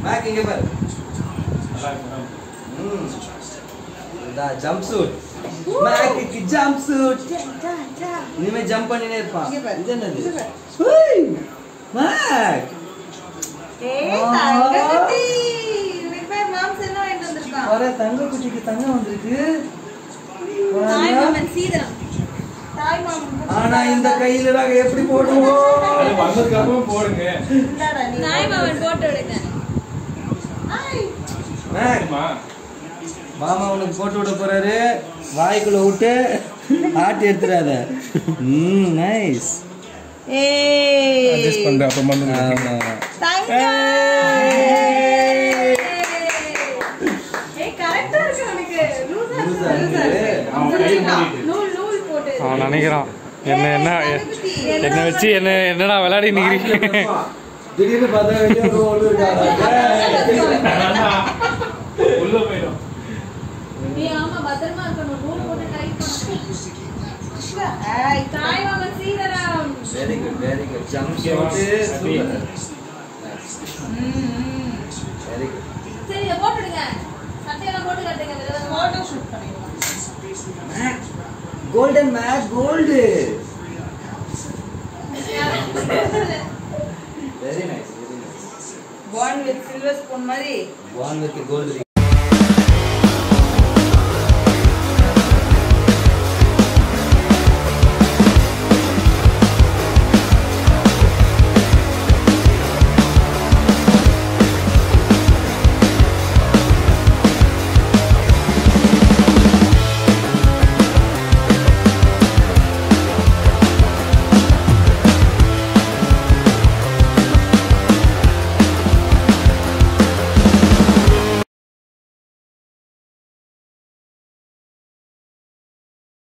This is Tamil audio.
மேக் இங்க பாரு ம் இதா ஜம்ப் சூட் மேக்கு ஜம்ப் சூட் இனிமே ஜம்ப் பண்ணினே இருப்பான் இங்க பாரு. இது என்னது இங்க பாரு. ஹூய் மேக் ஏய் ஆ. தங்கக்குட்டி இன்னைக்கு போய் மாம்ஸ் என்ன வாங்கிட்டு வந்திருக்கான் வர தங்க குட்டிக்கு தங்கம் வந்திருக்கு தாய் பாருங்க. மாமன் சீதனம் தாய் மாமன் ஆனா இந்த கையில நாங்க எப்படி போடுவோம் அது வந்ததுக்கு அப்புறம் போடுங்க இந்தாடா நீ தாய் மாமன் போட்டு விடுங்க ஐ மேக் சரிம்மா? மாமா உனக்கு போட்டு விட போறாரு வாய்க்குள்ள விட்டு ஆட்டி எடுத்துறாத ம் நைஸ் ஏய் Adjust பண்றேன், அப்புறமா வந்து ஆமா தங்கம் ஏய். ஏய் கரெக்ட்டா இருக்கு உனக்கு லூசா லூசா இருக்கு லூசா இருக்கு. இருக்கு அவன் கை மூடிட்டு. நூல் நூல் போட்டு அவன் நினைக்கிறான் என்ன என்ன தங்கக்குட்டி, என்னை வச்சு என்ன என்னடா விளையாடி நிக்கிறீங்க திடீர்னு பார்த்தா வெளியே வந்து ஒண்ணு இருக்காங்க உள்ள போயிடும் நீ ஆமா பத்திரமா இருக்கணும் நூல் போட்டு டைட் பண்ணணும் ஏய் தாய் மாமன் சீதரம் very good very good jump Okay, ma'am. போட்டு Happy. வெரி குட் சரி இதை போட்டு விடுங்க சட்டையெல்லாம் போட்டு காட்டுங்க இந்த தடவை. போட்டோ ஷூட் பண்ணிடலாம் கோல்டன் மேக் gold very nice very nice பாண்ட் வித் சில்வர் ஸ்பூன் மாதிரி வான் வித் கோல்டு